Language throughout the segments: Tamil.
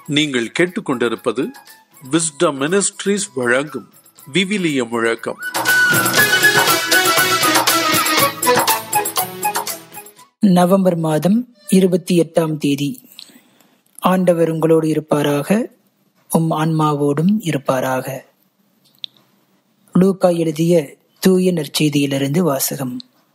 நீங்கள் கேட்டுக்கொண்டிருப்பது விஸ்டம் மினிஸ்ட்ரீஸ் வழங்கும் விவிலிய முழக்கம் நவம்பர் மாதம் இருபத்தி எட்டாம் தேதி ஆண்டவர் உங்களோடு இருப்பாராக உம் ஆன்மாவோடும் இருப்பாராக லூக்கா எழுதிய தூய நற்செய்தியிலிருந்து வாசகம்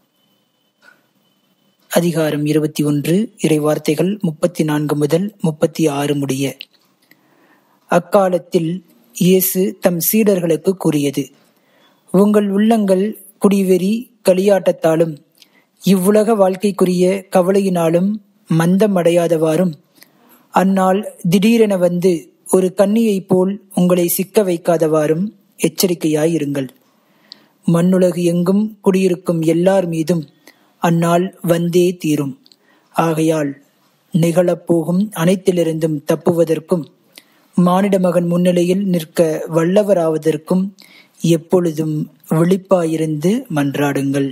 அதிகாரம் இருபத்தி ஒன்று இறை வார்த்தைகள் முப்பத்தி நான்கு முதல் முப்பத்தி ஆறு முடிய அக்காலத்தில் இயேசு தம் சீடர்களுக்கு கூறியது உங்கள் உள்ளங்கள் குடிவெறி களியாட்டத்தாலும் இவ்வுலக வாழ்க்கைக்குரிய கவலையினாலும் மந்தமடையாதவாறும் அந்நாள் திடீரென வந்து ஒரு கன்னியைப் போல் உங்களை சிக்க வைக்காதவாறும் எச்சரிக்கையாயிருங்கள் மண்ணுலகு எங்கும் குடியிருக்கும் எல்லார் மீதும் அந்நாள் வந்தே தீரும் ஆகையால் நிகழப்போகும் அனைத்திலிருந்தும் தப்புவதற்கும் மானிட மகன் முன்னிலையில் நிற்க வல்லவராவதற்கும் எப்பொழுதும் விழிப்பாயிருந்து மன்றாடுங்கள்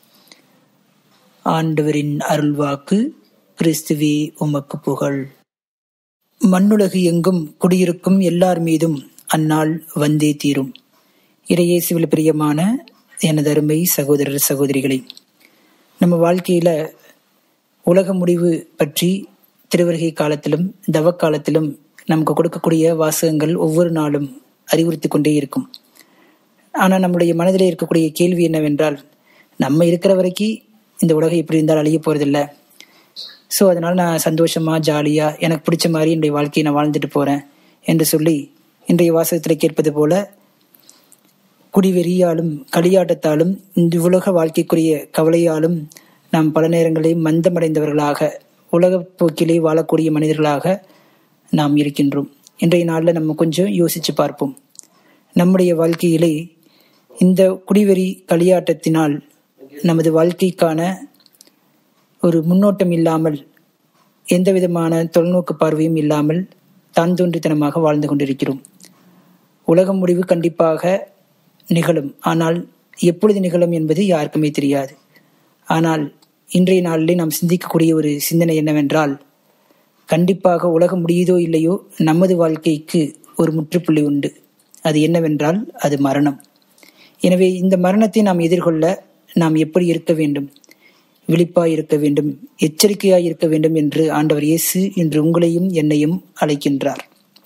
ஆண்டவரின் அருள்வாக்கு கிறிஸ்துவே உமக்கு புகழ் மண்ணுலகு எங்கும் குடியிருக்கும் எல்லார் மீதும் அந்நாள் வந்தே தீரும் இறையேசுவில் பிரியமான எனது அருமை சகோதரர் சகோதரிகளை நம்ம வாழ்க்கையில உலக முடிவு பற்றி திருவருகை காலத்திலும் தவ காலத்திலும் நமக்கு கொடுக்கக்கூடிய வாசகங்கள் ஒவ்வொரு நாளும் அறிவுறுத்தி கொண்டே இருக்கும் ஆனால் நம்முடைய மனதில் இருக்கக்கூடிய கேள்வி என்னவென்றால் நம்ம இருக்கிற வரைக்கும் இந்த உலகம் எப்படி இருந்தால் அழிய போறதில்ல ஸோ அதனால நான் சந்தோஷமா ஜாலியா எனக்கு பிடிச்ச மாதிரி என்னுடைய வாழ்க்கையை நான் வாழ்ந்துட்டு போறேன் என்று சொல்லி இன்றைய வாசகத்தில் கேட்பது போல குடிவெறியாலும் களியாட்டத்தாலும் இந்த உலக வாழ்க்கைக்குரிய கவலையாலும் நாம் பல நேரங்களில் மந்தமடைந்தவர்களாக உலகப் போக்கிலே வாழக்கூடிய மனிதர்களாக நாம் இருக்கின்றோம் இன்றைய நாளில் நம்ம கொஞ்சம் யோசிச்சு பார்ப்போம் நம்முடைய வாழ்க்கையிலே இந்த குடிவெறி களியாட்டத்தினால் நமது வாழ்க்கைக்கான ஒரு முன்னோட்டம் இல்லாமல் எந்த விதமான தொலைநோக்கு பார்வையும் இல்லாமல் தான் தோன்றித்தனமாக வாழ்ந்து கொண்டிருக்கிறோம் உலகம் முடிவு கண்டிப்பாக நிகழும் ஆனால் எப்பொழுது நிகழும் என்பது யாருக்குமே தெரியாது ஆனால் இன்றைய நாளிலே நாம் சிந்திக்கக்கூடிய ஒரு சிந்தனை என்னவென்றால் கண்டிப்பாக உலகம் முடியுதோ இல்லையோ நமது வாழ்க்கைக்கு ஒரு முற்றுப்புள்ளி உண்டு அது என்னவென்றால் அது மரணம் எனவே இந்த மரணத்தை நாம் எதிர்கொள்ள நாம் எப்படி இருக்க வேண்டும் விழிப்பாய் இருக்க வேண்டும் எச்சரிக்கையாய் இருக்க வேண்டும் என்று ஆண்டவர் இயேசு இன்று உங்களையும் என்னையும் அழைக்கின்றார்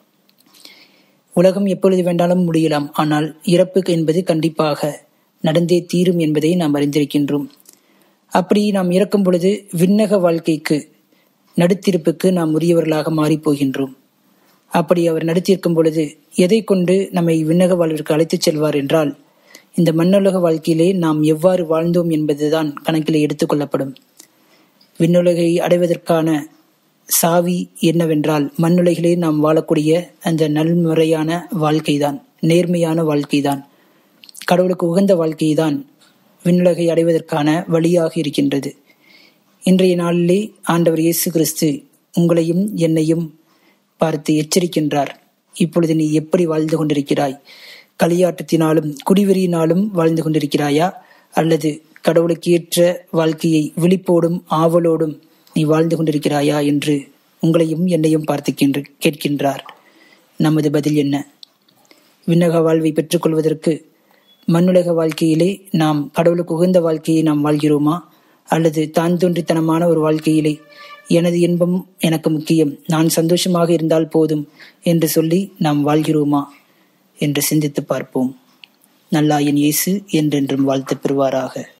உலகம் எப்பொழுது வேண்டாலும் முடியலாம் ஆனால் இறப்பு என்பது கண்டிப்பாக நடந்தே தீரும் என்பதை நாம் அறிந்திருக்கின்றோம் அப்படி நாம் இறக்கும் பொழுது விண்ணக வாழ்க்கைக்கு நடுத்திருப்புக்கு நாம் உரியவர்களாக மாறிப் போகின்றோம் அப்படி அவர் நடுத்திருக்கும் பொழுது எதை கொண்டு நம்மை விண்ணக வாழ்விற்கு அழைத்துச் செல்வார் என்றால் இந்த மண்ணுலக வாழ்க்கையிலே நாம் எவ்வாறு வாழ்ந்தோம் என்பதுதான் கணக்கிலே எடுத்துக்கொள்ளப்படும் விண்ணுலகை அடைவதற்கான சாவி என்னவென்றால் மண்ணுலகிலே நாம் வாழக்கூடிய அந்த நல்முறையான வாழ்க்கைதான் நேர்மையான வாழ்க்கைதான் கடவுளுக்கு உகந்த வாழ்க்கைதான் விண்ணுலகை அடைவதற்கான வழியாக இருக்கின்றது இன்றைய நாளிலே ஆண்டவர் இயேசு கிறிஸ்து உங்களையும் என்னையும் பார்த்து எச்சரிக்கின்றார் இப்பொழுது நீ எப்படி வாழ்ந்து கொண்டிருக்கிறாய் களியாட்டத்தினாலும் குடிவெறியினாலும் வாழ்ந்து கொண்டிருக்கிறாயா அல்லது கடவுளுக்கு ஏற்ற வாழ்க்கையை விழிப்போடும் ஆவலோடும் நீ வாழ்ந்து கொண்டிருக்கிறாயா என்று உங்களையும் என்னையும் பார்த்து கேட்கின்றார் நமது பதில் என்ன விண்ணக வாழ்வை பெற்றுக்கொள்வதற்கு மண்ணுலக வாழ்க்கையிலே நாம் கடவுளுக்கு உகந்த வாழ்க்கையை நாம் வாழ்கிறோமா அல்லது தான் தோன்றித்தனமான ஒரு வாழ்க்கையிலே எனது இன்பம் எனக்கு முக்கியம் நான் சந்தோஷமாக இருந்தால் போதும் என்று சொல்லி நாம் வாழ்கிறோமா என்று சிந்தித்து பார்ப்போம் நல்லாயன் இயேசு என்றென்றும் வாழ்த்து பெறுவாராக